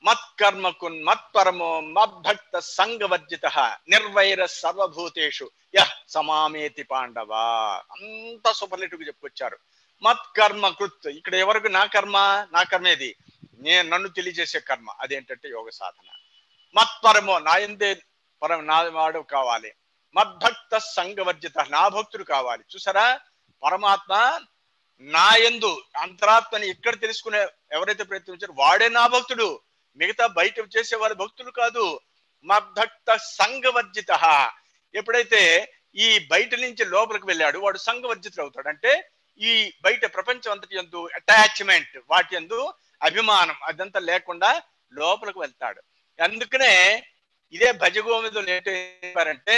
మత్కర్మకున్ మత్పరమో మద్భక్త సంగవర్జిత నిర్వైర సర్వభూతేషు యహ్ సమామేతి పాండవ అంత సూపర్లేటివ్ చెప్పుకొచ్చారు మత్కర్మ కృత్ ఇక్కడ ఎవరికి నా కర్మ నా కర్మ ఏది నేను నన్ను తెలియజేసే కర్మ అదేంటంటే యోగ సాధన మత్పరమో నా ఎందే పరం నా వాడు కావాలి మద్భక్త సంగవర్జిత నా భక్తుడు కావాలి చూసారా పరమాత్మ నా ఎందు అంతరాత్మని ఎక్కడ తెలుసుకునే ఎవరైతే ప్రయత్నించారో వాడే నా భక్తుడు మిగతా బయట చేసే వాళ్ళ భక్తులు కాదు మద్భక్త సంగవర్జిత ఎప్పుడైతే ఈ బయట నుంచి లోపలికి వెళ్ళాడు వాడు సంఘవర్జితుడు అవుతాడు అంటే ఈ బయట ప్రపంచం అంతటి ఎందు అటాచ్మెంట్ వాటి ఎందు అభిమానం అదంతా లేకుండా లోపలికి వెళ్తాడు అందుకనే ఇదే భజగోవిందులు ఏంటంటే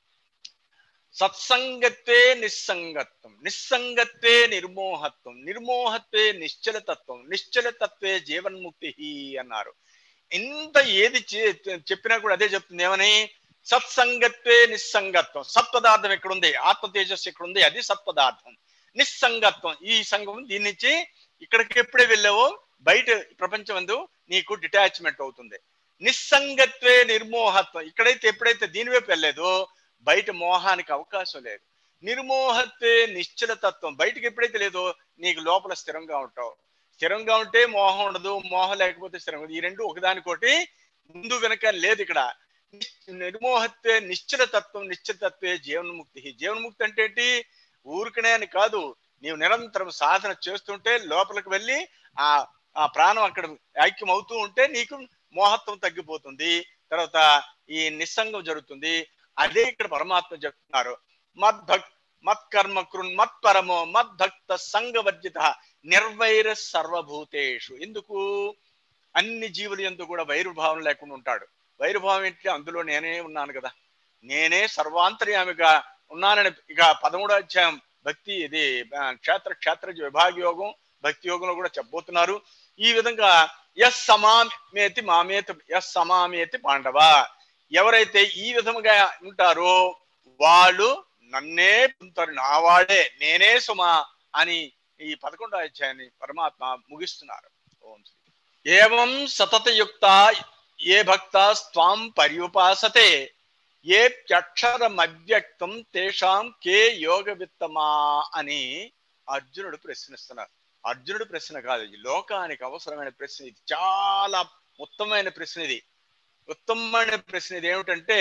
సత్సంగత్వే నిస్సంగత్వం నిస్సంగత్వే నిర్మోహత్వం నిర్మోహత్వే నిశ్చలతత్వం నిశ్చలతత్వే జీవన్ముక్తి అన్నారు ఇంత ఏది చే- చెప్పినా కూడా అదే చెప్తుంది ఏమని సత్సంగత్వే నిస్సంగత్వం సత్పదార్థం ఎక్కడుంది ఆత్మ తేజస్సు ఎక్కడుంది అది సత్పదార్థం నిస్సంగత్వం ఈ సంఘం దీని నుంచి ఇక్కడికి ఎప్పుడే వెళ్ళావో బయట ప్రపంచం అందు నీకు డిటాచ్మెంట్ అవుతుంది నిస్సంగత్వే నిర్మోహత్వం ఇక్కడైతే ఎప్పుడైతే దీని వైపు వెళ్ళలేదో బయట మోహానికి అవకాశం లేదు నిర్మోహత్వే నిశ్చల తత్వం బయటకు ఎప్పుడైతే లేదో నీకు లోపల స్థిరంగా ఉంటావు స్థిరంగా ఉంటే మోహం ఉండదు మోహం లేకపోతే స్థిరం ఉండదు. ఈ రెండు ఒకదానికోటి ముందు వెనక లేదు ఇక్కడ నిశ్- నిర్మోహత్వే నిశ్చల తత్వం నిశ్చల తత్వే జీవన్ముక్తి జీవన్ముక్తి అంటే ఏంటి ఊరికనే అని కాదు నీవు నిరంతరం సాధన చేస్తుంటే లోపలికి వెళ్ళి ఆ ఆ ప్రాణం అక్కడ ఐక్యం అవుతూ ఉంటే నీకు మోహత్వం తగ్గిపోతుంది తర్వాత ఈ నిస్సంగం జరుగుతుంది అదే ఇక్కడ పరమాత్మ చెప్తున్నారు మద్భక్ మత్కర్మ కృన్ మత్పరమో మద్భక్త సంగవర్జిత నిర్వైర సర్వభూతేషు ఎందుకు అన్ని జీవులు ఎందుకు కూడా వైరుభావం లేకుండా ఉంటాడు వైరుభావం ఏంటి అందులో నేనే ఉన్నాను కదా నేనే సర్వాంతర్యామిగా ఉన్నానని ఇక పదమూడో అధ్యాయం భక్తి ఇది ఆ, క్షేత్ర క్షేత్ర విభాగ యోగం భక్తి యోగంలో కూడా చెప్పబోతున్నారు ఈ విధంగా ఎస్ సమామేతి మామేతి ఎస్ సమామేతి పాండవ ఎవరైతే ఈ విధముగా ఉంటారో వాళ్ళు నన్నే పొందుతారు నా వాడే నేనే సుమా అని ఈ పదకొండో అధ్యాయాన్ని పరమాత్మ ముగిస్తున్నారు ఓం శ్రీ ఏవం సతతయుక్త ఏ భక్త స్వాం పర్యుపాసతే ఏ అవ్యక్తం తేషాం కే యోగ విత్తమా అని అర్జునుడు ప్రశ్నిస్తున్నారు అర్జునుడు ప్రశ్న కాదు ఇది లోకానికి అవసరమైన ప్రశ్న ఇది చాలా ఉత్తమమైన ప్రశ్న ఇది ఉత్తమమైన ప్రశ్న ఇది ఏమిటంటే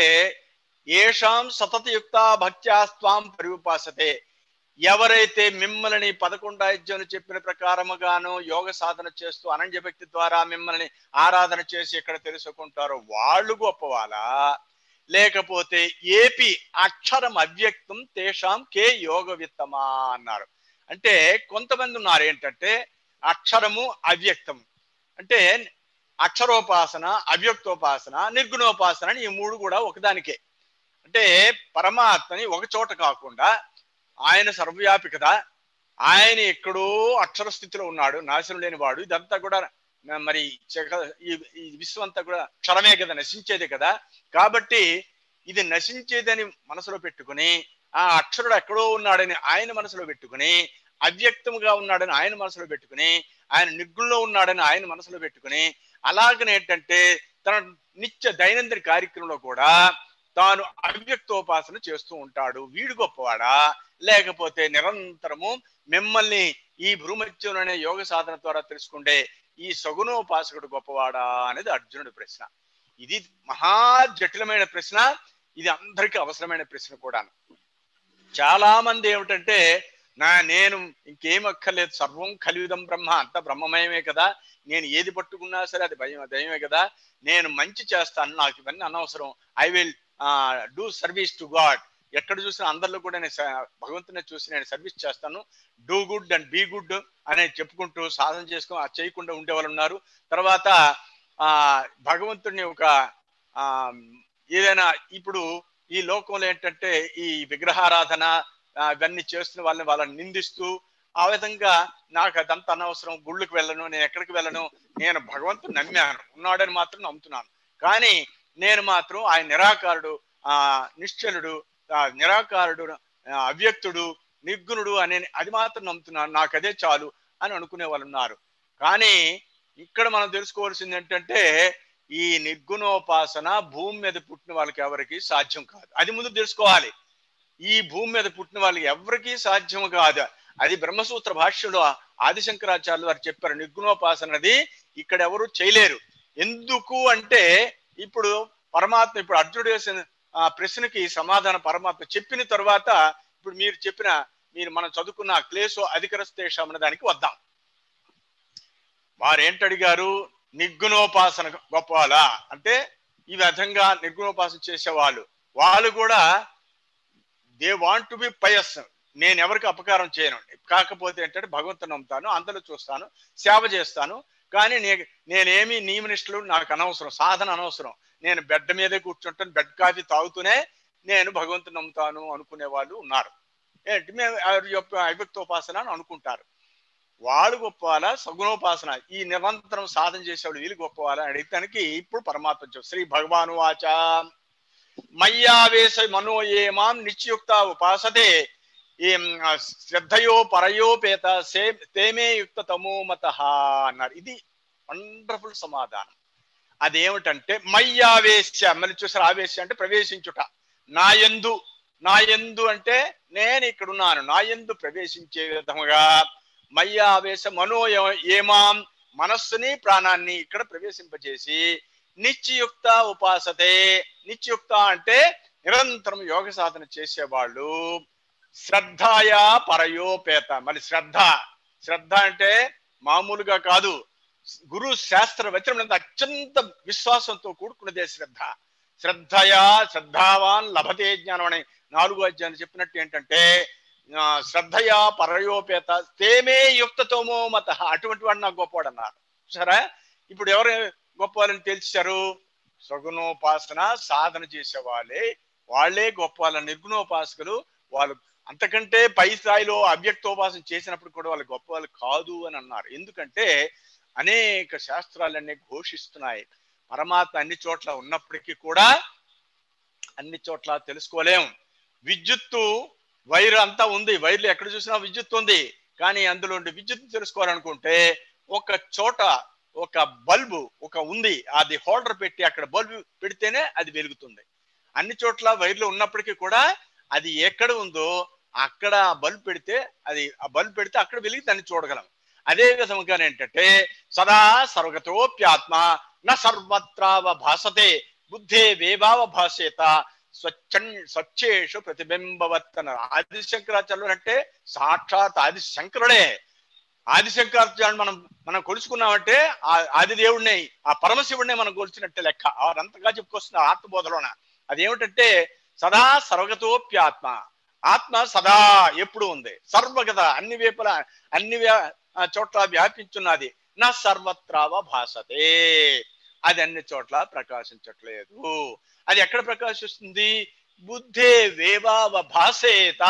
ఏషాం సతతయుక్త భక్త్యా స్వాం పరిపాసతే ఎవరైతే మిమ్మల్ని పదకొండు అధ్యాయులు చెప్పిన ప్రకారముగాను యోగ సాధన చేస్తూ అనంజ భక్తి ద్వారా మిమ్మల్ని ఆరాధన చేసి ఇక్కడ తెలుసుకుంటారో వాళ్ళు గొప్పవాళ్ళ లేకపోతే ఏపి అక్షరం అవ్యక్తం తేషాం కే యోగ విత్తమా అన్నారు అంటే కొంతమంది ఉన్నారు ఏంటంటే అక్షరము అవ్యక్తం అంటే అక్షరోపాసన అవ్యక్తోపాసన నిర్గుణోపాసన అని ఈ మూడు కూడా ఒకదానికే అంటే పరమాత్మని ఒక చోట కాకుండా ఆయన సర్వవ్యాపి కదా ఆయన ఎక్కడో అక్షర స్థితిలో ఉన్నాడు నాశనం లేని వాడు ఇదంతా కూడా మరి జగ- ఈ ఈ విశ్వం అంతా కూడా క్షరమే కదా నశించేదే కదా కాబట్టి ఇది నశించేదని మనసులో పెట్టుకుని ఆ అక్షరుడు ఎక్కడో ఉన్నాడని ఆయన మనసులో పెట్టుకుని అవ్యక్తముగా ఉన్నాడని ఆయన మనసులో పెట్టుకుని ఆయన నిర్గుణంలో ఉన్నాడని ఆయన మనసులో పెట్టుకుని అలాగనే ఏంటంటే తన నిత్య దైనందిన కార్యక్రమంలో కూడా తాను అవ్యక్తోపాసన చేస్తూ ఉంటాడు వీడు గొప్పవాడా లేకపోతే నిరంతరము మిమ్మల్ని ఈ భూమత్యంలోనే యోగ సాధన ద్వారా తెలుసుకుంటే ఈ సగుణోపాసకుడు గొప్పవాడా అనేది అర్జునుడి ప్రశ్న ఇది మహా జటిలమైన ప్రశ్న ఇది అందరికీ అవసరమైన ప్రశ్న కూడా చాలా మంది ఏమిటంటే నా నేను ఇంకేం అక్కర్లేదు సర్వం కలియుదం బ్రహ్మ అంత బ్రహ్మమయమే కదా నేను ఏది పట్టుకున్నా సరే అది భయం దయమే కదా నేను మంచి చేస్తాను నాకు ఇవన్నీ అనవసరం I will do service to God ఎక్కడ చూసినా అందరిలో కూడా నేను స- భగవంతుని చూసి నేను సర్వీస్ చేస్తాను do good and be good అనేది చెప్పుకుంటూ సాధన చేసుకుని అది చేయకుండా ఉండే వాళ్ళు ఉన్నారు తర్వాత ఆ భగవంతుడిని ఒక ఆ ఏదైనా ఇప్పుడు ఈ లోకంలో ఏంటంటే ఈ విగ్రహారాధన ఆ, ఇవన్నీ చేస్తున్న వాళ్ళని వాళ్ళని నిందిస్తూ ఆ విధంగా నాకు అదంతా అనవసరం గుళ్ళకి వెళ్ళను నేను ఎక్కడికి వెళ్ళను నేను భగవంతుని నమ్మాను ఉన్నాడని మాత్రం నమ్ముతున్నాను కానీ నేను మాత్రం ఆయన నిరాకారుడు ఆ నిశ్చలుడు ఆ, నిరాకారుడు ఆ, అవ్యక్తుడు నిర్గుణుడు అనే అది మాత్రం నమ్ముతున్నాను నాకు అదే చాలు అని అనుకునే వాళ్ళు ఉన్నారు కానీ ఇక్కడ మనం తెలుసుకోవాల్సింది ఏంటంటే ఈ నిర్గుణోపాసన భూమి మీద పుట్టిన వాళ్ళకి ఎవరికి సాధ్యం కాదు అది ముందు తెలుసుకోవాలి ఈ భూమి మీద పుట్టిన వాళ్ళకి ఎవరికి సాధ్యం కాదు అది బ్రహ్మసూత్ర భాష్యంలో ఆదిశంకరాచార్యులు వారు చెప్పారు నిర్గుణోపాసన అనేది ఇక్కడ ఎవరు చేయలేరు ఎందుకు అంటే ఇప్పుడు పరమాత్మ ఇప్పుడు అర్జునుడు వేసిన ఆ ప్రశ్నకి సమాధానం పరమాత్మ చెప్పిన తర్వాత ఇప్పుడు మీరు చెప్పిన మీరు మనం చదువుకున్న ఆ క్లేశో అధికరస్తేషం అనే దానికి వద్దాం వారు ఏంటడిగారు నిర్గుణోపాసన గొప్పవాళ్ళ అంటే ఈ విధంగా నిర్గుణోపాసన చేసేవాళ్ళు వాళ్ళు కూడా they want to be pious నేను ఎవరికి అపకారం చేయను కాకపోతే ఏంటంటే భగవంతుని నమ్ముతాను అందరూ చూస్తాను సేవ చేస్తాను కానీ నే నేనేమి నియమనిష్టలు నాకు అనవసరం సాధన అనవసరం నేను బెడ్ మీదే కూర్చుంటాను బెడ్ కాఫీ తాగుతూనే నేను భగవంతుని నమ్ముతాను అనుకునే వాళ్ళు ఉన్నారు ఏంటి మేము అవ్యక్తోపాసన అని అనుకుంటారు వాళ్ళు గొప్పవాళ్ళ సగుణోపాసన ఈ నిరంతరం సాధన చేసేవాళ్ళు వీళ్ళు గొప్పవాళ్ళ అని అడిగటానికి ఇప్పుడు పరమాత్మ చెప్పు. శ్రీ భగవాను వాచ మయ్యావేశ మనో ఏ మాం నిత్యుక్త ఉపాసతే ఏం ఆ, శ్రద్ధయో పరయోపేత సే తేమే యుక్త తమో మత అన్నారు ఇది వండర్ఫుల్ సమాధానం అదేమిటంటే మయ్యావేశ మళ్ళీ చూసారు ఆవేశ అంటే ప్రవేశించుట నా యందు నా యందు అంటే నేను ఇక్కడ ఉన్నాను నా యందు ప్రవేశించే విధముగా మయ్యావేశ మనో ఏమాం మనస్సుని ప్రాణాన్ని ఇక్కడ ప్రవేశింపజేసి నిత్యయుక్త ఉపాసతే నిత్యయుక్త అంటే నిరంతరం యోగ సాధన చేసేవాళ్ళు శ్రద్ధయా పరయోపేత మళ్ళీ శ్రద్ధ శ్రద్ధ అంటే మామూలుగా కాదు గురు శాస్త్ర వచనం అత్యంత విశ్వాసంతో కూడుకున్నదే శ్రద్ధ శ్రద్ధయా శ్రద్ధావాన్ లభతే జ్ఞానం అనే నాలుగో అధ్యాయం చెప్పినట్టు ఏంటంటే ఆ, శ్రద్ధయా పరయోపేత తేమే యుక్తతోమో మత అటువంటి వాడు నాకు గొప్పవాడు అన్నారు సరే ఇప్పుడు ఎవరు గొప్పవాళ్ళని తెలిసారు సగుణోపాసన సాధన చేసే వాళ్ళే వాళ్ళే గొప్ప వాళ్ళ నిర్గుణోపాసకులు వాళ్ళు అంతకంటే పై స్థాయిలో అవ్యక్తోపాసన చేసినప్పుడు కూడా వాళ్ళు గొప్ప వాళ్ళు కాదు అని అన్నారు ఎందుకంటే అనేక శాస్త్రాలన్నీ ఘోషిస్తున్నాయి పరమాత్మ అన్ని చోట్ల ఉన్నప్పటికీ కూడా అన్ని చోట్ల తెలుసుకోలేం విద్యుత్తు వైర్ అంతా ఉంది వైర్లు ఎక్కడ చూసినా విద్యుత్ ఉంది కానీ అందులో ఉండే విద్యుత్ తెలుసుకోవాలనుకుంటే ఒక చోట ఒక బల్బు ఒక ఉంది అది హోల్డర్ పెట్టి అక్కడ బల్బు పెడితేనే అది వెలుగుతుంది అన్ని చోట్ల వైర్లు ఉన్నప్పటికీ కూడా అది ఎక్కడ ఉందో అక్కడ ఆ బల్బ్ పెడితే అది ఆ బల్బ్ పెడితే అక్కడ వెలిగి దాన్ని చూడగలం అదే విధముగా ఏంటంటే సదా సర్వగతోప్యాత్మ న సర్వత్రావ భాసతే బుద్ధే వేవావ భాసేత స్వచ్ఛం స్వచ్ఛేషు ప్రతిబింబవత్ అన్నారు ఆదిశంకరాచార్యులు అంటే సాక్షాత్ ఆదిశంకరుడే ఆదిశంకరాచార్యులు మనం మనం కొలుసుకున్నామంటే ఆ ఆదిదేవుడిని ఆ పరమశివుడిని మనం కొలిచినట్టే లెక్క వారంతగా చెప్పుకొస్తున్నారు ఆత్మబోధలోన అదేమిటంటే సదా సర్వగతోప్యాత్మ ఆత్మ సదా ఎప్పుడు ఉంది సర్వగత అన్ని వేపుల అన్ని వ్యా- ఆ చోట్ల వ్యాపించున్నది నా సర్వత్రావ భాసతే అది అన్ని చోట్ల ప్రకాశించట్లేదు అది ఎక్కడ ప్రకాశిస్తుంది బుద్ధే వేవావ భాసేత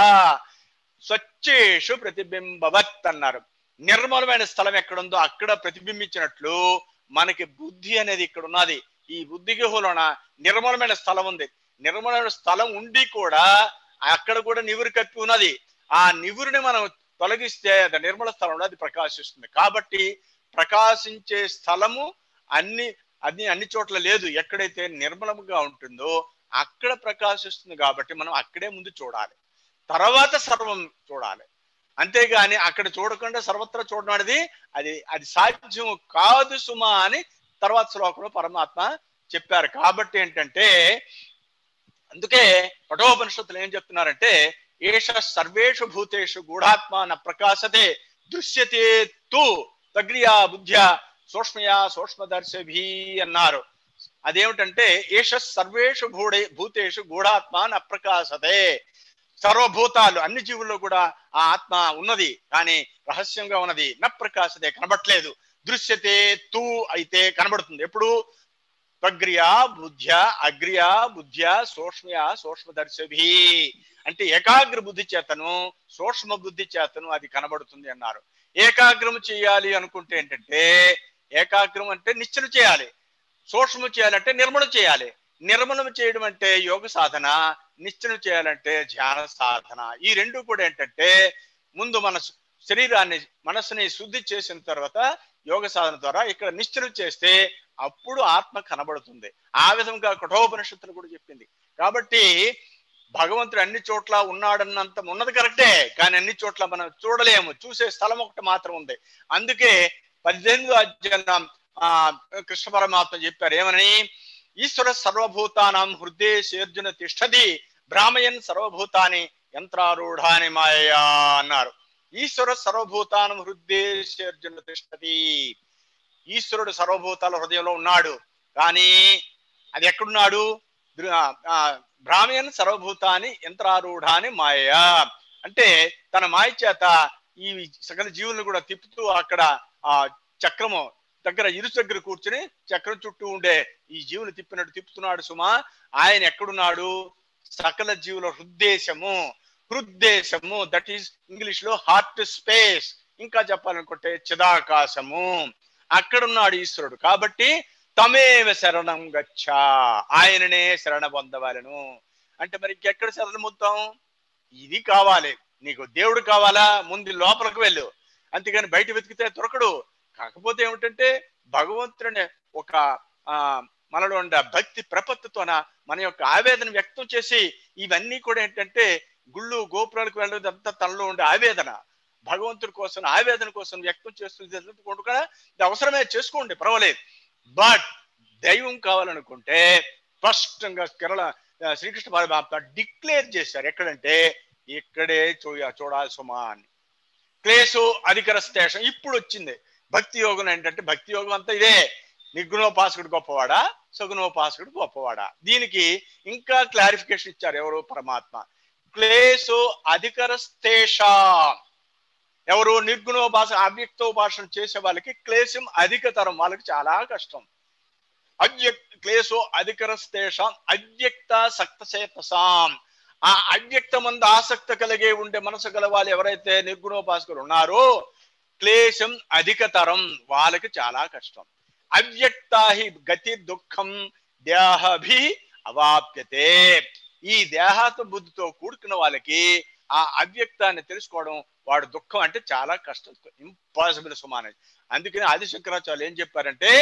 స్వచ్ఛేషు ప్రతిబింబవత్ అన్నారు నిర్మలమైన స్థలం ఎక్కడుందో అక్కడ ప్రతిబింబించినట్లు మనకి బుద్ధి అనేది ఇక్కడ ఉన్నది ఈ బుద్ధి గుహలోన నిర్మలమైన స్థలం ఉంది నిర్మలమైన స్థలం ఉండి కూడా అక్కడ కూడా నివురు కప్పి ఉన్నది ఆ నివురుని మనం తొలగిస్తే అది నిర్మల స్థలంలో అది ప్రకాశిస్తుంది కాబట్టి ప్రకాశించే స్థలము అన్ని అన్ని అన్ని చోట్ల లేదు ఎక్కడైతే నిర్మలముగా ఉంటుందో అక్కడ ప్రకాశిస్తుంది కాబట్టి మనం అక్కడే ముందు చూడాలి తర్వాత సర్వం చూడాలి అంతేగాని అక్కడ చూడకుండా సర్వత్రా చూడడం అనేది అది అది సాధ్యం కాదు సుమా అని తర్వాత శ్లోకంలో పరమాత్మ చెప్పారు కాబట్టి ఏంటంటే అందుకే కఠోపనిషత్తులు ఏం చెప్తున్నారంటే ఏష సర్వేషు భూతేషు గూఢాత్మ న ప్రకాశతే దృశ్యతే తు తగ్రియా బుద్ధ్యా సూక్ష్మయా సూక్ష్మదర్శభి అన్నారు అదేమిటంటే ఏష సర్వేషు భూడే భూతేషు గూఢాత్మ న ప్రకాశతే సర్వభూతాలు అన్ని జీవుల్లో కూడా ఆ ఆత్మ ఉన్నది కానీ రహస్యంగా ఉన్నది న ప్రకాశతే కనబట్లేదు దృశ్యతే తూ అయితే కనబడుతుంది ఎప్పుడు ప్రగ్రియ బుద్ధ్య అగ్రియ బుద్ధ్య సూక్ష్మయ సూక్ష్మదర్శభి అంటే ఏకాగ్ర బుద్ధి చేతను సూక్ష్మ బుద్ధి చేతను అది కనబడుతుంది అన్నారు ఏకాగ్రము చేయాలి అనుకుంటే ఏంటంటే ఏకాగ్రం అంటే నిశ్చలు చేయాలి సూక్ష్మం చేయాలంటే నిర్మలం చేయాలి నిర్మలం చేయడం అంటే యోగ సాధన నిశ్చలం చేయాలంటే ధ్యాన సాధన ఈ రెండు కూడా ఏంటంటే ముందు మన శరీరాన్ని మనసుని శుద్ధి చేసిన తర్వాత యోగ సాధన ద్వారా ఇక్కడ నిశ్చలం చేస్తే అప్పుడు ఆత్మ కనబడుతుంది ఆ విధంగా కఠోపనిషత్తులు కూడా చెప్పింది కాబట్టి భగవంతుడు అన్ని చోట్ల ఉన్నాడన్నంత ఉన్నది కరెక్టే కానీ అన్ని చోట్ల మనం చూడలేము చూసే స్థలం ఒకటి మాత్రం ఉంది అందుకే పద్దెనిమిదో అధ్యాయం ఆ కృష్ణ పరమాత్మ చెప్పారు ఏమని ఈశ్వర సర్వభూతానం హృదయర్జున తిష్టది భ్రామయన్ సర్వభూతాని యంత్రారూఢాని మాయా అన్నారు ఈశ్వర సర్వభూతానం హృదయర్జున తిష్టది ఈశ్వరుడు సర్వభూతాల హృదయంలో ఉన్నాడు కానీ అది ఎక్కడున్నాడు దృ- ఆ, భ్రామయన్ సర్వభూతాన్ని యంత్రారూఢాని మాయ అంటే తన మాయ చేత ఈ సకల జీవులను కూడా తిప్పుతూ అక్కడ ఆ చక్రము దగ్గర ఇరుసు దగ్గర కూర్చుని చక్రం చుట్టూ ఉండే ఈ జీవులు తిప్పినట్టు తిప్పుతున్నాడు సుమా ఆయన ఎక్కడున్నాడు సకల జీవుల హృద్దేశము హృద్దేశము దట్ ఈస్ ఇంగ్లీష్ లో హార్ట్ స్పేస్ ఇంకా చెప్పాలనుకుంటే చిదాకాశము అక్కడున్నాడు ఈశ్వరుడు కాబట్టి తమేవ శరణం గచ్చ ఆయననే శరణ పొందవాలను అంటే మరి ఇంకెక్కడ శరణం పొందుతాం ఇది కావాలి నీకు దేవుడు కావాలా ముందు లోపలికి వెళ్ళు అంతేగాని బయట వెతికితే దొరకడు కాకపోతే ఏమిటంటే భగవంతుడిని ఒక ఆ మనలో ఉండే భక్తి ప్రపత్తితోన మన యొక్క ఆవేదన వ్యక్తం చేసి ఇవన్నీ కూడా ఏంటంటే గుళ్ళు గోపురాలకు వెళ్ళడం అంతా తనలో ఉండే ఆవేదన భగవంతుడి కోసం ఆవేదన కోసం వ్యక్తం చేస్తుంది కూడా ఇది అవసరమే చేసుకోండి పర్వాలేదు బట్ దైవం కావాలనుకుంటే స్పష్టంగా కేరళ ఆ, శ్రీకృష్ణ పరమాత్మ డిక్లేర్ చేశారు ఎక్కడంటే ఇక్కడే చూయ చూడాలి సుమా అని క్లేశో అధికర స్టేషన్ ఇప్పుడు వచ్చింది భక్తి యోగం ఏంటంటే భక్తి యోగం అంతా ఇదే నిర్గుణోపాసకుడు గొప్పవాడా సగుణోపాసకుడు గొప్పవాడా దీనికి ఇంకా క్లారిఫికేషన్ ఇచ్చారు ఎవరు పరమాత్మ క్లేశో అధికర స్టేషాం ఎవరు నిర్గుణోపాసన అవ్యక్తోపాసన చేసే వాళ్ళకి క్లేశం అధికతరం వాళ్ళకి చాలా కష్టం అవ్యక్త క్లేశో అధికర స్తేషాం అవ్యక్త సక్తసేతసాం ఆ అవ్యక్త మంది ఆసక్త కలిగే ఉండే మనసు గల వాళ్ళు ఎవరైతే నిర్గుణోపాసకులు ఉన్నారో క్లేశం అధికతరం వాళ్ళకి చాలా కష్టం అవ్యక్తాహి గతి దుఃఖం దేహభి అవాప్యతే ఈ దేహాత బుద్ధితో కూడుకున్న వాళ్ళకి ఆ అవ్యక్తాన్ని తెలుసుకోవడం వాడు దుఃఖం అంటే చాలా కష్టం ఇంపాసిబుల్ సుమానది అందుకని ఆది శంకరాచార్యులు ఏం చెప్పారంటే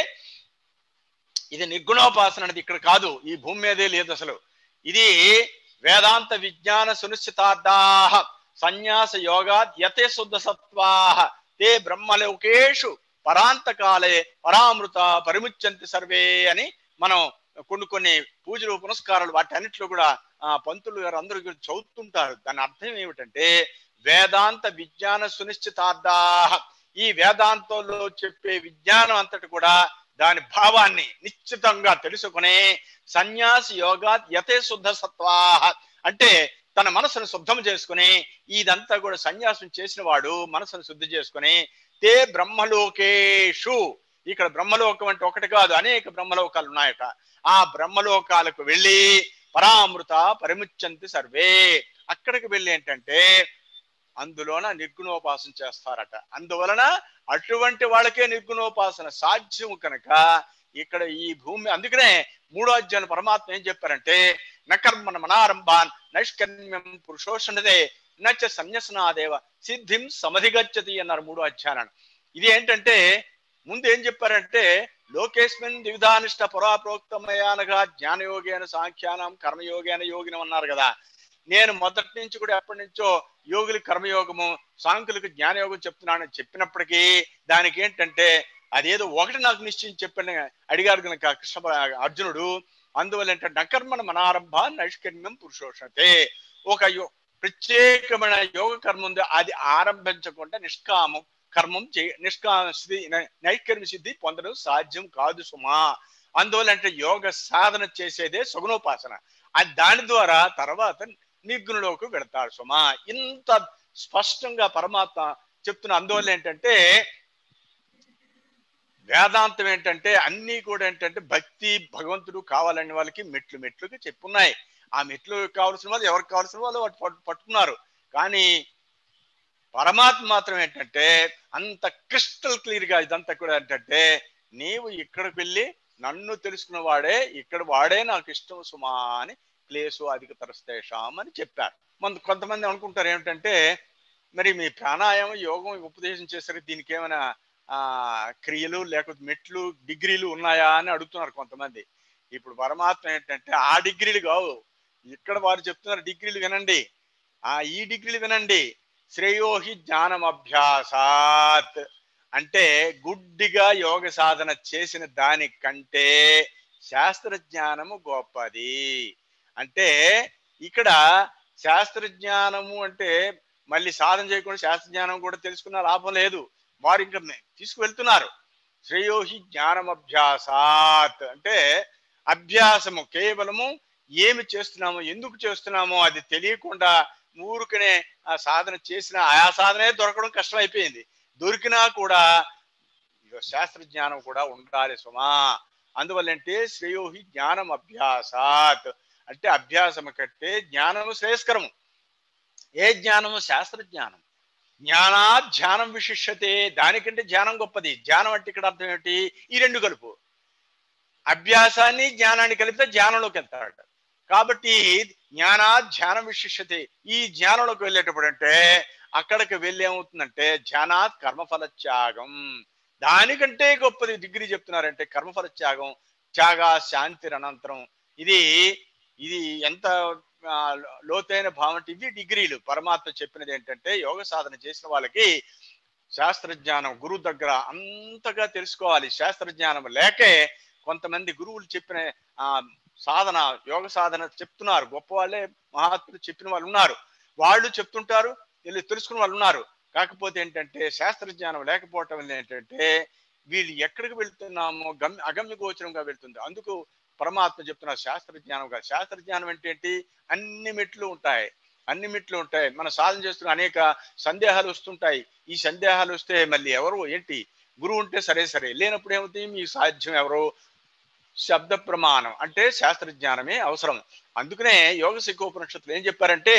ఇది నిర్గుణోపాసన అనేది ఇక్కడ కాదు ఈ భూమి మీదే లేదు అసలు ఇది వేదాంత విజ్ఞాన సునిశ్చితార్థాహ సన్యాస యోగాత్ యతే శుద్ధ సత్వాహ తే బ్రహ్మలోకేషు పరాంతకాలే పరామృత పరిముచ్యంతి సర్వే అని మనం కొన్ని కొన్ని పూజలు పునస్కారాలు వాటి అన్నింటిలో కూడా ఆ పంతులు గారు అందరూ కూడా చదువుతుంటారు దాని అర్థం ఏమిటంటే వేదాంత విజ్ఞాన సునిశ్చితార్థాహ ఈ వేదాంతంలో చెప్పే విజ్ఞానం అంతటి కూడా దాని భావాన్ని నిశ్చితంగా తెలుసుకుని సన్యాస యోగా యతే శుద్ధ సత్వాహ అంటే తన మనసును శుద్ధం చేసుకుని ఇదంతా కూడా సన్యాసం చేసిన వాడు మనసును శుద్ధి చేసుకుని తే బ్రహ్మలోకేషు ఇక్కడ బ్రహ్మలోకం అంటే ఒకటి కాదు అనేక బ్రహ్మలోకాలు ఉన్నాయట ఆ బ్రహ్మలోకాలకు వెళ్ళి పరామృత పరిముచ్చంతి సర్వే అక్కడికి వెళ్ళి ఏంటంటే అందులోన నిర్గుణోపాసన చేస్తారట అందువలన అటువంటి వాళ్ళకే నిర్గుణోపాసన సాధ్యం కనుక ఇక్కడ ఈ భూమి అందుకనే మూడో అధ్యాయం పరమాత్మ ఏం చెప్పారంటే నకర్మణ మనారంభాన్ నైష్కర్మ్యం పురుషోషణదే నచ్చ సన్యసనాదేవ సిద్ధిం సమధిగచ్చతి అన్నారు మూడో అధ్యాయాన్ని ఇది ఏంటంటే ముందు ఏం చెప్పారంటే లోకేస్మిన్ ద్విధానిష్ట పురాప్రోక్తమయానగా జ్ఞానయోగేన సాంఖ్యానం కర్మయోగేన యోగినం అన్నారు కదా నేను మొదటి నుంచి కూడా ఎప్పటి నుంచో యోగులకు కర్మయోగము సాంకులకు జ్ఞానయోగం చెప్తున్నానని చెప్పినప్పటికీ దానికి ఏంటంటే అదేదో ఒకటి నాకు నిశ్చయం చెప్పని అడిగారు కనుక కృష్ణ అర్జునుడు అందువల్ల ఏంటంటే నకర్మణ మనారంభ నైష్కర్మ్యం పురుషోషతే ఒక యో ప్రత్యేకమైన యోగ కర్మ ఉంది అది ఆరంభించకుండా నిష్కామం కర్మం చే నిష్కామ స్థితి నైష్కర్మ సిద్ధి పొందడం సాధ్యం కాదు సుమా అందువల్ల అంటే యోగ సాధన చేసేదే సగుణోపాసన అది దాని ద్వారా తర్వాత నిర్గుణలోకి వెళతాడు సుమా ఇంత స్పష్టంగా పరమాత్మ చెప్తున్న అందువల్ల ఏంటంటే వేదాంతం ఏంటంటే అన్ని కూడా ఏంటంటే భక్తి భగవంతుడు కావాలని వాళ్ళకి మెట్లు మెట్లుగా చెప్పున్నాయి ఆ మెట్లు కావాల్సిన వాళ్ళు ఎవరికి కావాల్సిన వాళ్ళు వాటి పట్టు- పట్టుకున్నారు కానీ పరమాత్మ మాత్రం ఏంటంటే అంత క్రిస్టల్ క్లియర్ గా ఇదంతా కూడా ఏంటంటే నీవు ఇక్కడికి వెళ్ళి నన్ను తెలుసుకున్న వాడే ఇక్కడ వాడే నాకు ఇష్టం సుమా అని క్లేసు అధిక తరస్తేషాం అని చెప్పారు మన కొంతమంది అనుకుంటారు ఏమిటంటే మరి మీ ప్రాణాయామం యోగం ఉపదేశం చేసరికి దీనికి ఏమైనా ఆ క్రియలు లేకపోతే మెట్లు డిగ్రీలు ఉన్నాయా అని అడుగుతున్నారు కొంతమంది ఇప్పుడు పరమాత్మ ఏంటంటే ఆ డిగ్రీలు కావు ఇక్కడ వారు చెప్తున్నారు డిగ్రీలు వినండి ఆ ఈ డిగ్రీలు వినండి శ్రేయోహి జ్ఞానం అభ్యాసాత్ అంటే గుడ్డిగా యోగ సాధన చేసిన దానికంటే శాస్త్ర జ్ఞానము గొప్పది అంటే ఇక్కడ శాస్త్ర జ్ఞానము అంటే మళ్ళీ సాధన చేయకుండా శాస్త్ర జ్ఞానం కూడా తెలుసుకున్న లాభం లేదు వారు ఇంకా తీసుకువెళ్తున్నారు శ్రేయోహి జ్ఞానం అభ్యాసాత్ అంటే అభ్యాసము కేవలము ఏమి చేస్తున్నామో ఎందుకు చేస్తున్నామో అది తెలియకుండా ఊరికనే ఆ సాధన చేసిన ఆయా సాధనే దొరకడం కష్టం అయిపోయింది దొరికినా కూడా ఇదో శాస్త్ర జ్ఞానం కూడా ఉండాలి సుమా అందువల్లంటే శ్రేయోహి జ్ఞానం అభ్యాసాత్ అంటే అభ్యాసము కంటే జ్ఞానము శ్రేయస్కరము ఏ జ్ఞానము శాస్త్ర జ్ఞానం జ్ఞానా ధ్యానం విశిష్యతే దానికంటే ధ్యానం గొప్పది ధ్యానం అంటే ఇక్కడ అర్థం ఏమిటి ఈ రెండు కలుపు అభ్యాసాన్ని జ్ఞానాన్ని కలిపితే జ్ఞానంలోకి వెళ్తాడు కాబట్టి జ్ఞానా ధ్యానం విశిష్యతే ఈ జ్ఞానంలోకి వెళ్ళేటప్పుడు అంటే అక్కడికి వెళ్ళి ఏమవుతుందంటే ధ్యానాత్ కర్మఫల త్యాగం దానికంటే గొప్పది డిగ్రీ చెప్తున్నారంటే కర్మఫల త్యాగం త్యాగ శాంతి అనంతరం ఇది ఇది ఎంత ఆ, లోతైన భావం అంటే ఇవి డిగ్రీలు పరమాత్మ చెప్పినది ఏంటంటే యోగ సాధన చేసిన వాళ్ళకి శాస్త్ర జ్ఞానం గురువు దగ్గర అంతగా తెలుసుకోవాలి శాస్త్ర జ్ఞానం లేకే కొంతమంది గురువులు చెప్పిన ఆ సాధన యోగ సాధన చెప్తున్నారు గొప్ప వాళ్ళే మహాత్ములు చెప్పిన వాళ్ళు ఉన్నారు వాళ్ళు చెప్తుంటారు వీళ్ళు తెలుసుకున్న వాళ్ళు ఉన్నారు కాకపోతే ఏంటంటే శాస్త్ర జ్ఞానం లేకపోవటం వల్ల ఏంటంటే వీళ్ళు ఎక్కడికి వెళ్తున్నామో గమ్య అగమ్య గోచరంగా వెళ్తుంది అందుకు పరమాత్మ చెప్తున్నారు శాస్త్ర జ్ఞానంగా శాస్త్ర జ్ఞానం అంటే ఏంటి అన్ని మెట్లు ఉంటాయి అన్ని మెట్లు ఉంటాయి మన సాధన చేస్తున్న అనేక సందేహాలు వస్తుంటాయి ఈ సందేహాలు వస్తే మళ్ళీ ఎవరు ఏంటి గురువు ఉంటే సరే సరే లేనప్పుడు ఏమవుతుంది మీ సాధ్యం ఎవరు శబ్ద ప్రమాణం అంటే శాస్త్ర జ్ఞానమే అవసరం అందుకనే యోగ శిఖోపనిషత్తులు ఏం చెప్పారంటే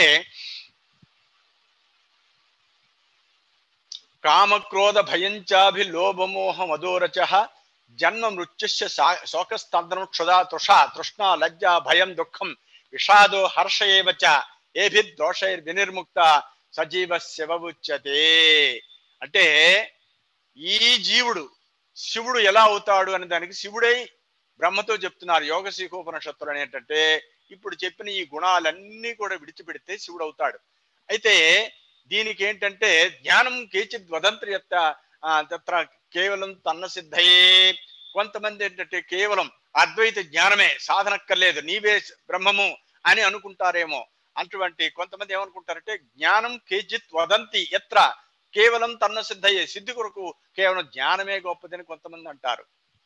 కామక్రోధ భయంచాభిలోభమోహ మధోరచ జన్మ మృత్యుశ్చ శా- శోకస్తందనం క్షుధా తృష తృష్ణ లజ్జ భయం దుఃఖం విషాదో హర్ష ఏవ చ ఏభిర్దోషైర్ వినిర్ముక్త సజీవ శివవుచ్యతే అంటే ఈ జీవుడు శివుడు ఎలా అవుతాడు అనే దానికి శివుడై బ్రహ్మతో చెప్తున్నారు యోగ శీకోపనిషత్తులు అనేటంటే ఇప్పుడు చెప్పిన ఈ గుణాలన్నీ కూడా విడిచిపెడితే శివుడు అవుతాడు అయితే దీనికి ఏంటంటే జ్ఞానం కేచిత్ వదంత్రి యొక్క తత్ర కేవలం తన్న సిద్ధయే కొంతమంది ఏంటంటే కేవలం అద్వైత జ్ఞానమే సాధనక్కర్లేదు నీవే బ్రహ్మము అని అనుకుంటారేమో అటువంటి కొంతమంది ఏమనుకుంటారంటే జ్ఞానం కేచిత్ వదంతి ఎత్ర కేవలం తన్న సిద్ధయే సిద్ధి కొరకు కేవలం జ్ఞానమే గొప్పదని కొంతమంది అంటారు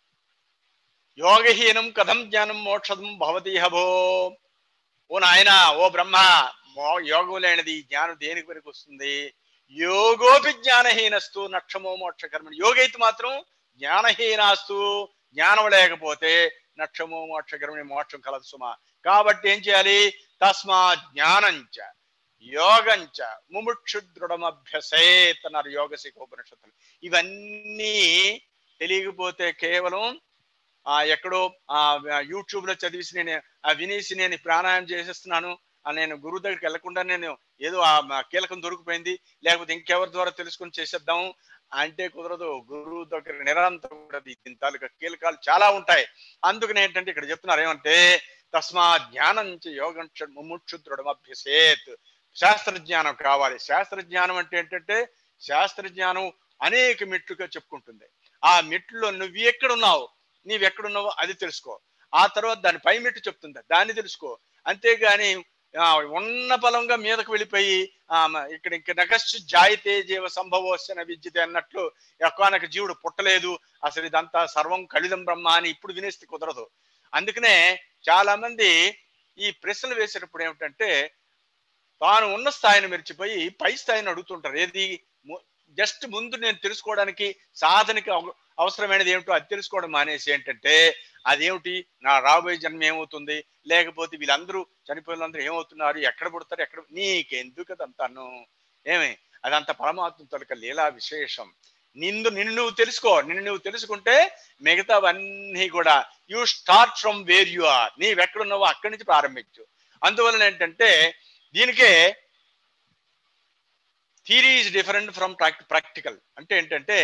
యోగహీనం కథం జ్ఞానం మోక్షదం భవతీహభో ఓ నాయన ఓ బ్రహ్మ మో- యోగం లేనిది ఈ జ్ఞానం దేనికి వరకు వస్తుంది యోగోపి జ్ఞానహీనస్తు నక్షమో మోక్ష కర్మణి యోగైతే మాత్రం జ్ఞానహీనాస్తు జ్ఞానం లేకపోతే నక్షమో మోక్ష కర్మణి మోక్షం కలదు సుమ కాబట్టి ఏం చేయాలి తస్మా జ్ఞానంచ యోగంచ ముముక్షు దృఢమభ్యసేత్ అన్నారు యోగ శిఖోపనిషత్తులు ఇవన్నీ తెలియకపోతే కేవలం ఆ ఎక్కడో ఆ యూట్యూబ్ లో చదివేసి నేను ఆ వినేసి నేను ప్రాణాయామం చేసేస్తున్నాను ఆ నేను గురువు దగ్గరికి వెళ్లకుండా నేను ఏదో ఆ మా కీలకం దొరికిపోయింది లేకపోతే ఇంకెవరి ద్వారా తెలుసుకొని చేసేద్దాము అంటే కుదరదు గురువు దగ్గర నిరంతరం కూడా దీని తాలూకా కీలకాలు చాలా ఉంటాయి అందుకని ఏంటంటే ఇక్కడ చెప్తున్నారు ఏమంటే తస్మా జ్ఞానం చ యోగం చ ముముక్షు దృఢమభ్యసేత్ శాస్త్ర జ్ఞానం కావాలి శాస్త్ర జ్ఞానం అంటే ఏంటంటే శాస్త్ర జ్ఞానం అనేక మెట్లుగా చెప్పుకుంటుంది ఆ మెట్లులో నువ్వు ఎక్కడున్నావు నీవు ఎక్కడున్నావో అది తెలుసుకో ఆ తర్వాత దాని పై మెట్టు చెప్తుంది దాన్ని తెలుసుకో అంతేగాని ఆ, ఉన్న బలంగా మీదకు వెళ్ళిపోయి ఆ, మ- ఇక్కడ ఇంక నగస్సు జాయితే జీవ సంభవోస్యన విద్యతే అన్నట్లు ఎక్కానక జీవుడు పుట్టలేదు అసలు ఇదంతా సర్వం కలిదం బ్రహ్మ అని ఇప్పుడు వినేస్తే కుదరదు అందుకనే చాలా మంది ఈ ప్రశ్నలు వేసేటప్పుడు ఏమిటంటే తాను ఉన్న స్థాయిని మెరిచిపోయి పై స్థాయిని అడుగుతుంటారు ఏది జస్ట్ ముందు నేను తెలుసుకోవడానికి సాధనకి అవ- అవసరమైనది ఏమిటో అది తెలుసుకోవడం మానేసి ఏంటంటే అదేమిటి నా రాబోయే జన్మ ఏమవుతుంది లేకపోతే వీళ్ళందరూ చనిపోయిన వాళ్ళందరూ ఏమవుతున్నారు ఎక్కడ పుడతారు ఎక్కడ నీకెందుకు అదంతాను ఏమి అదంత పరమాత్మ తొలక లీలా విశేషం నిన్ను నిన్ను నువ్వు తెలుసుకో నిన్ను నువ్వు తెలుసుకుంటే మిగతావన్నీ కూడా you start from where you are నీవెక్కడున్నావో అక్కడి నుంచి ప్రారంభించు అందువలన ఏంటంటే దీనికే theory is different from practical అంటే ఏంటంటే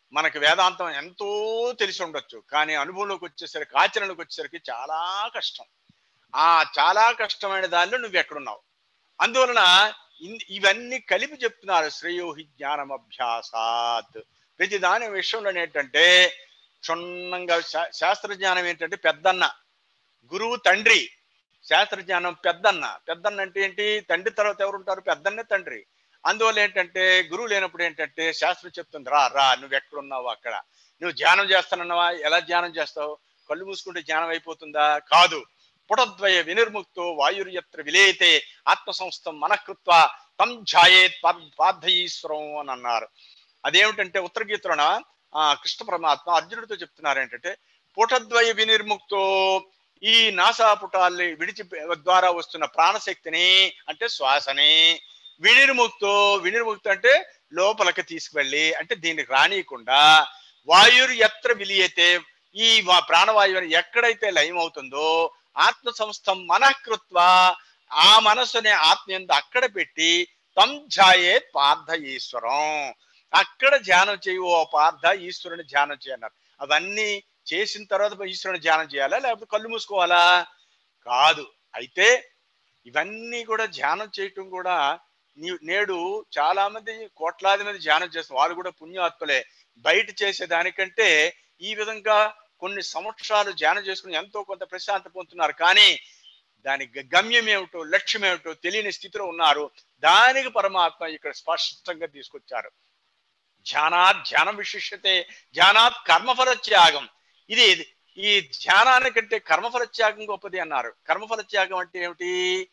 మనకి వేదాంతం ఎంతో తెలిసి ఉండొచ్చు కానీ అనుభవంలోకి వచ్చేసరికి ఆచరణలోకి వచ్చేసరికి చాలా కష్టం ఆ చాలా కష్టమైన దానిలో నువ్వు ఎక్కడున్నావు అందువలన ఇన్- ఇవన్నీ కలిపి చెప్తున్నారు శ్రేయోహి జ్ఞానం అభ్యాసాత్ ప్రతి దాని విషయంలో ఏంటంటే క్షుణ్ణంగా శా- శాస్త్ర జ్ఞానం ఏంటంటే పెద్దన్న గురువు తండ్రి శాస్త్ర జ్ఞానం పెద్దన్న పెద్దన్న అంటే ఏంటి తండ్రి తర్వాత ఎవరు ఉంటారు పెద్దన్నే తండ్రి అందువల్ల ఏంటంటే గురువు లేనప్పుడు ఏంటంటే శాస్త్రం చెప్తుంది రా రా నువ్వు ఎక్కడున్నావు అక్కడ నువ్వు ధ్యానం చేస్తానన్నావా ఎలా ధ్యానం చేస్తావు కళ్ళు మూసుకుంటే ధ్యానం అయిపోతుందా కాదు పుటద్వయ వినిర్ముక్తో వాయుర్యత్ర విలేతే ఆత్మ సంస్థం మనఃకృత్వ తం ఝాయేత్ పార్థయీశ్వరం అని అన్నారు అదేమిటంటే ఉత్తర గీతలోన ఆ కృష్ణ పరమాత్మ అర్జునుడితో చెప్తున్నారు ఏంటంటే పుటద్వయ వినిర్ముక్తో ఈ నాసాపుటాల్ని విడిచి ద్వారా వస్తున్న ప్రాణశక్తిని అంటే శ్వాసని వినిర్ముక్తో వినిర్ముక్తి అంటే లోపలికి తీసుకువెళ్ళి అంటే దీనికి రానియకుండా వాయుర్ ఎత్ర విలియతే ఈ వా- ప్రాణవాయువు ఎక్కడైతే లయం అవుతుందో ఆత్మ సంస్థం మనఃకృత్వ ఆ మనస్సుని ఆత్మ ఎందు అక్కడ పెట్టి తం ఝాయే పార్థ ఈశ్వరం అక్కడ ధ్యానం చేయి ఓ పార్థ ఈశ్వరుని ధ్యానం చేయన్నారు అవన్నీ చేసిన తర్వాత ఈశ్వరుని ధ్యానం చేయాలా లేకపోతే కళ్ళు మూసుకోవాలా కాదు అయితే ఇవన్నీ కూడా ధ్యానం చేయటం కూడా నీ- నేడు చాలా మంది కోట్లాది మంది ధ్యానం చేస్తున్నారు వాళ్ళు కూడా పుణ్యాత్ములే బయట చేసే దానికంటే ఈ విధంగా కొన్ని సంవత్సరాలు ధ్యానం చేసుకుని ఎంతో కొంత ప్రశాంతి పొందుతున్నారు కానీ దాని గ- గమ్యం ఏమిటో లక్ష్యం ఏమిటో తెలియని స్థితిలో ఉన్నారు దానికి పరమాత్మ ఇక్కడ స్పష్టంగా తీసుకొచ్చారు ధ్యానాత్ ధ్యానం విశిష్టతే ధ్యానాత్ కర్మఫల త్యాగం ఇది ఈ ధ్యానానికంటే కర్మఫల త్యాగం గొప్పది అన్నారు కర్మఫల త్యాగం అంటే ఏమిటి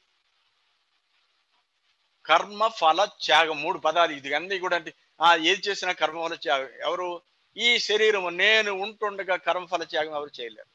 కర్మఫల త్యాగం మూడు పదాలు ఇది అన్ని కూడా అంటే ఆ ఏది చేసినా కర్మఫల త్యాగం ఎవరు ఈ శరీరము నేను ఉంటుండగా కర్మఫల త్యాగం ఎవరు చేయలేరు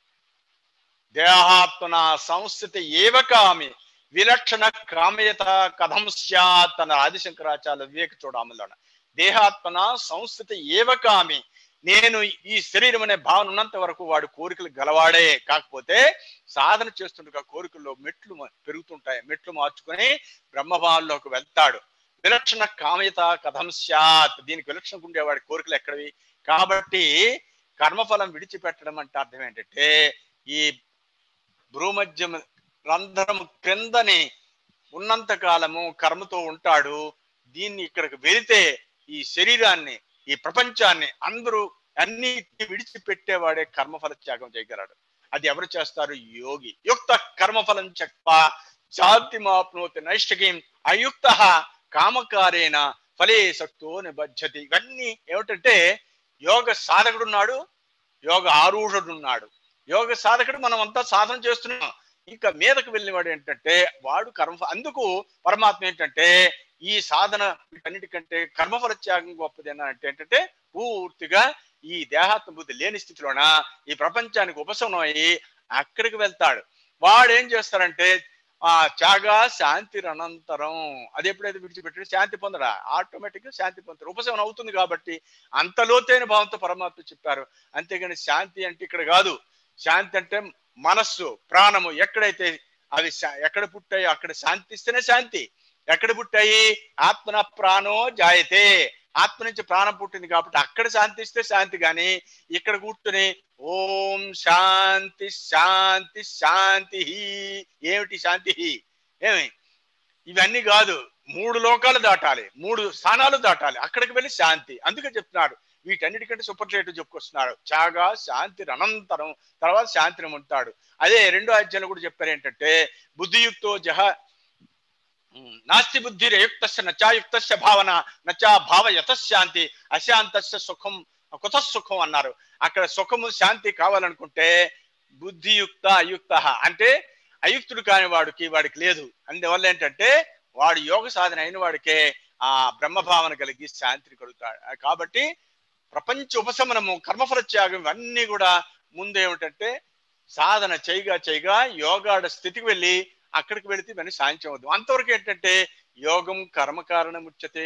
దేహాత్మన సంస్థితి ఏవ కామి విలక్షణ కామయత కథం స్యాత్ అన్న ఆదిశంకరాచార్య వివేక చూడములోన దేహాత్మన సంస్థితి ఏవ కామి నేను ఈ శరీరం అనే భావన ఉన్నంత వరకు వాడు కోరికలు గలవాడే కాకపోతే సాధన చేస్తుండగా కోరికల్లో మెట్లు మ- పెరుగుతుంటాయి మెట్లు మార్చుకొని బ్రహ్మభావంలోకి వెళ్తాడు విలక్షణ కామయత కథం స్యాత్ దీనికి విలక్షణకు ఉండేవాడి కోరికలు ఎక్కడవి కాబట్టి కర్మఫలం విడిచిపెట్టడం అంటే అర్థం ఏంటంటే ఈ భ్రూమధ్యం రంధ్రము క్రిందని ఉన్నంత కాలము కర్మతో ఉంటాడు దీన్ని ఇక్కడికి వెళితే ఈ శరీరాన్ని ఈ ప్రపంచాన్ని అందరూ అన్ని విడిచిపెట్టేవాడే కర్మఫల త్యాగం చేయగలడు అది ఎవరు చేస్తారు యోగి యుక్త కర్మఫలం చక్వ శాంతిమాప్నోతి నైష్టికీం అయుక్త కామకారేణ ఫలే సక్తో నిబద్ధతి ఇవన్నీ ఏమిటంటే యోగ సాధకుడు ఉన్నాడు యోగ ఆరూఢుడు ఉన్నాడు యోగ సాధకుడు మనం అంతా సాధన చేస్తున్నాం ఇంకా మీదకు వెళ్ళిన వాడు ఏంటంటే వాడు కర్మ అందుకు పరమాత్మ ఏంటంటే ఈ సాధన వీటన్నిటికంటే కర్మఫల త్యాగం గొప్పది అని అంటే ఏంటంటే పూర్తిగా ఈ దేహాత్మ బుద్ధి లేని స్థితిలోన ఈ ప్రపంచానికి ఉపశమనం అయ్యి అక్కడికి వెళ్తాడు వాడు ఏం చేస్తారంటే ఆ త్యాగ శాంతి అనంతరం అది ఎప్పుడైతే విడిచిపెట్టాడు శాంతి పొందడా ఆటోమేటిక్ గా శాంతి పొందుతారు ఉపశమనం అవుతుంది కాబట్టి అంత లోతైన భావంతో పరమాత్మ చెప్పారు అంతేగాని శాంతి అంటే ఇక్కడ కాదు శాంతి అంటే మనస్సు ప్రాణము ఎక్కడైతే అవి శా- ఎక్కడ పుట్టాయో అక్కడ శాంతిస్తేనే శాంతి ఎక్కడ పుట్టాయి ఆత్మన ప్రాణో జాయతే ఆత్మ నుంచి ప్రాణం పుట్టింది కాబట్టి అక్కడ శాంతిస్తే శాంతి గాని ఇక్కడ కూర్చుని ఓం శాంతి శాంతి శాంతి ఏమిటి శాంతి ఏమి ఇవన్నీ కాదు మూడు లోకాలు దాటాలి మూడు స్థానాలు దాటాలి అక్కడికి వెళ్ళి శాంతి అందుకే చెప్తున్నారు వీటన్నిటికంటే సూపర్లేటివ్ చెప్పుకొస్తున్నారు త్యాగ శాంతి అనంతరం తర్వాత శాంతిని ఉంటాడు అదే రెండో అధ్యాయంలో కూడా చెప్పారు ఏంటంటే బుద్ధియుక్తో జహ ఉమ్, నాస్తి బుద్ధి యుక్తస్య నచాయుక్తస్య భావన నచా భావ యతశాంతి అశాంతస్య సుఖం కుత సుఖం అన్నారు అక్కడ సుఖము శాంతి కావాలనుకుంటే బుద్ధియుక్త అయుక్త అంటే అయుక్తుడు కాని వాడికి వాడికి లేదు అందువల్ల ఏంటంటే వాడు యోగ సాధన అయిన వాడికే ఆ బ్రహ్మభావన కలిగి శాంతిని కలుగుతాడు ఆ, కాబట్టి ప్రపంచ ఉపశమనము కర్మఫల త్యాగం ఇవన్నీ కూడా ముందు ఏమిటంటే సాధన చేయగా చేయగా యోగాడ స్థితికి వెళ్ళి అక్కడికి వెళితే ఇవన్నీ సాధించవద్దు అవుద్దు అంతవరకు ఏంటంటే యోగం కర్మకారణముచ్యతే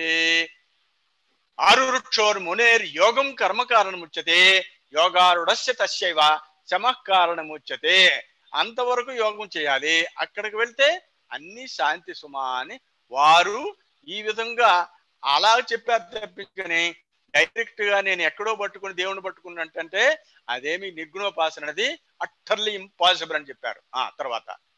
ఆరురుక్షోర్ మునేర్ యోగం కర్మకారణముచ్యతే యోగారుడస్య తస్యైవ శమః కారణముచ్యతే అంతవరకు యోగం చేయాలి అక్కడికి వెళ్తే అన్ని శాంతి సుమా అని వారు ఈ విధంగా అలా చెప్పారు తప్పించుకొని డైరెక్ట్ గా నేను ఎక్కడో పట్టుకుని దేవుని పట్టుకున్నట్టంటే అదేమి నిర్గుణోపాసన అనేది అట్టర్లీ ఇంపాసిబుల్ అని చెప్పారు ఆ తర్వాత